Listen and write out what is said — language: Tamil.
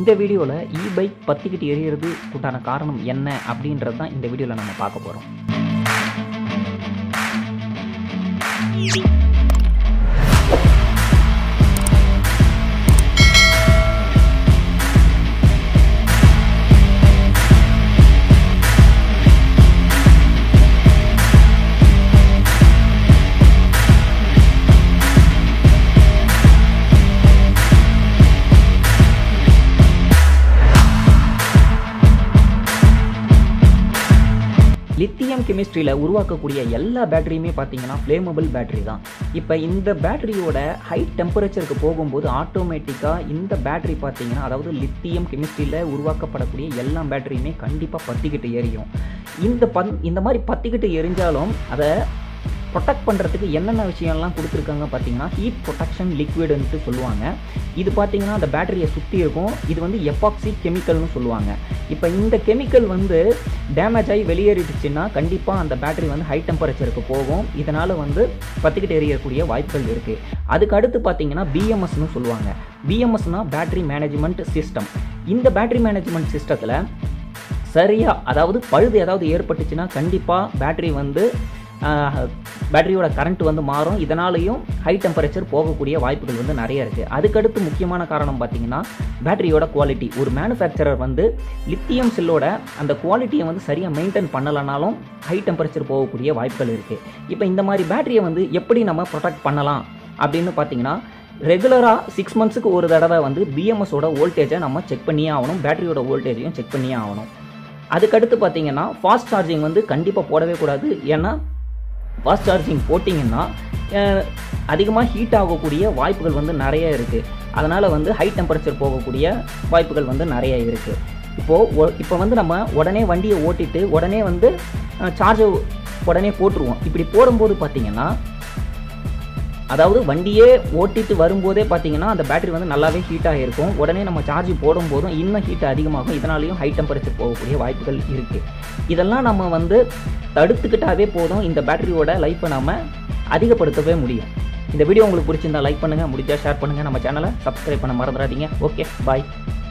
இந்த வீடியோவில் இ பைக் பற்றிக்கிட்டு எரியறது உண்டான காரணம் என்ன அப்படின்றது தான் இந்த வீடியோவில் நம்ம பார்க்க போகிறோம் லித்தியம் கெமிஸ்ட்ரியில் உருவாக்கக்கூடிய எல்லா பேட்டரியுமே பார்த்தீங்கன்னா ஃப்ளேமபிள் பேட்டரி தான் இப்போ இந்த பேட்டரியோட ஹை டெம்பரேச்சருக்கு போகும்போது ஆட்டோமேட்டிக்காக இந்த பேட்டரி பார்த்தீங்கன்னா அதாவது லித்தியம் கெமிஸ்ட்ரியில் உருவாக்கப்படக்கூடிய எல்லா பேட்டரியுமே கண்டிப்பாக பற்றிக்கிட்டு எரியும் இந்த பந் இந்த மாதிரி பற்றிக்கிட்டு எரிஞ்சாலும் அதை ப்ரொடெக்ட் பண்ணுறதுக்கு என்னென்ன விஷயம்லாம் கொடுத்துருக்காங்க பார்த்தீங்கன்னா ஹீட் ப்ரொடெக்ஷன் லிக்விடுன்ட்டு சொல்லுவாங்க இது பார்த்தீங்கன்னா அந்த பேட்டரியை சுற்றி இருக்கும் இது வந்து எப்பாக்சி கெமிக்கல்னு சொல்லுவாங்க இப்போ இந்த கெமிக்கல் வந்து டேமேஜ் ஆகி வெளியேறிடுச்சுன்னா கண்டிப்பாக அந்த பேட்டரி வந்து ஹை டெம்பரேச்சருக்கு போகும் இதனால் வந்து பற்றிக்கிட்டு எரியக்கூடிய வாய்ப்புகள் இருக்குது அதுக்கு அடுத்து பார்த்தீங்கன்னா பிஎம்எஸ்னு சொல்லுவாங்க பிஎம்எஸ்னால் பேட்டரி மேனேஜ்மெண்ட் சிஸ்டம் இந்த பேட்டரி மேனேஜ்மெண்ட் சிஸ்டத்தில் சரியாக அதாவது பழுது ஏதாவது ஏற்பட்டுச்சுன்னா கண்டிப்பாக பேட்டரி வந்து பேட்டரியோட கரண்ட் வந்து மாறும் இதனாலையும் ஹை டெம்பரேச்சர் போகக்கூடிய வாய்ப்புகள் வந்து நிறைய இருக்குது அதுக்கடுத்து முக்கியமான காரணம் பார்த்தீங்கன்னா பேட்டரியோட குவாலிட்டி ஒரு மேனுஃபேக்சரர் வந்து லித்தியம் செல்லோட அந்த குவாலிட்டியை வந்து சரியாக மெயின்டைன் பண்ணலைனாலும் ஹை டெம்பரேச்சர் போகக்கூடிய வாய்ப்புகள் இருக்குது இப்போ இந்த மாதிரி பேட்டரியை வந்து எப்படி நம்ம ப்ரொடெக்ட் பண்ணலாம் அப்படின்னு பார்த்தீங்கன்னா ரெகுலராக சிக்ஸ் மந்த்ஸுக்கு ஒரு தடவை வந்து பிஎம்எஸோட வோல்டேஜை நம்ம செக் பண்ணியே ஆகணும் பேட்டரியோட வோல்டேஜையும் செக் பண்ணியே ஆகணும் அதுக்கடுத்து பார்த்தீங்கன்னா ஃபாஸ்ட் சார்ஜிங் வந்து கண்டிப்பாக போடவே கூடாது ஏன்னா ஃபாஸ்ட் சார்ஜிங் போட்டிங்கன்னா அதிகமாக ஹீட் ஆகக்கூடிய வாய்ப்புகள் வந்து நிறைய இருக்குது அதனால் வந்து ஹை டெம்பரேச்சர் போகக்கூடிய வாய்ப்புகள் வந்து நிறைய இருக்குது இப்போது இப்போ வந்து நம்ம உடனே வண்டியை ஓட்டிட்டு உடனே வந்து சார்ஜை உடனே போட்டுருவோம் இப்படி போடும்போது பார்த்திங்கன்னா அதாவது வண்டியே ஓட்டிட்டு வரும்போதே பார்த்தீங்கன்னா அந்த பேட்டரி வந்து நல்லாவே ஹீட்டாக இருக்கும் உடனே நம்ம சார்ஜ் போடும்போதும் இன்னும் ஹீட் அதிகமாகும் இதனாலையும் ஹை டெம்பரேச்சர் போகக்கூடிய வாய்ப்புகள் இருக்குது இதெல்லாம் நம்ம வந்து தடுத்துக்கிட்டாவே போதும் இந்த பேட்டரியோட லைஃப்பை நம்ம அதிகப்படுத்தவே முடியும் இந்த வீடியோ உங்களுக்கு பிடிச்சிருந்தா லைக் பண்ணுங்கள் முடிஞ்சால் ஷேர் பண்ணுங்கள் நம்ம சேனலை சப்ஸ்கிரைப் பண்ண மறந்துடாதீங்க ஓகே பாய்